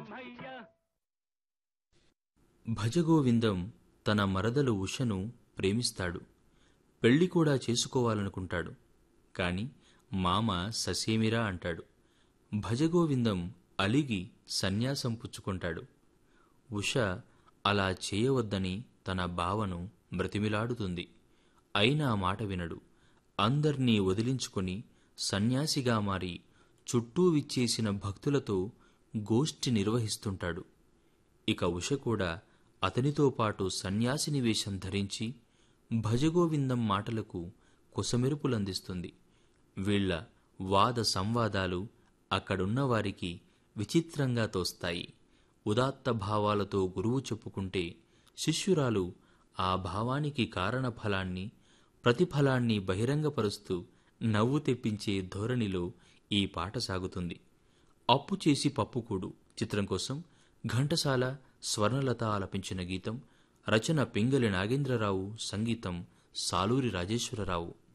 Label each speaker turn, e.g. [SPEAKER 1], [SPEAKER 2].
[SPEAKER 1] భజగోవిందం తన మరదలు ఉషను ప్రేమిస్తాడు పెళ్లి కూడా చేసుకోవాలనుకుంటాడు కాని మామ ససేమిరా అంటాడు భజగోవిందం అలిగి సన్యాసం పుచ్చుకుంటాడు ఉష అలా చేయవద్దని తన బావను బ్రతిమిలాడుతుంది అయినా మాట వినడు అందర్నీ వదిలించుకొని సన్యాసిగా మారి చుట్టూ విచ్చేసిన భక్తులతో గోష్ఠి నిర్వహిస్తుంటాడు ఇక ఉష కూడా అతనితో పాటు సన్యాసిని వేషం ధరించి భజగోవిందం మాటలకు కుసమెరుపులందిస్తుంది వీళ్ల వాద సంవాదాలు అక్కడున్న వారికి విచిత్రంగా తోస్తాయి ఉదాత్త భావాలతో గురువు చెప్పుకుంటే శిష్యురాలు ఆ భావానికి కారణఫలాన్ని ప్రతిఫలాన్ని బహిరంగపరుస్తూ నవ్వు తెప్పించే ధోరణిలో ఈ పాట సాగుతుంది అప్పు చేసి పప్పుకూడు చిత్రం కోసం ఘంటసాల స్వర్ణలత ఆలపించిన గీతం రచన పింగళి నాగేంద్రరావు సంగీతం సాలూరి రాజేశ్వరరావు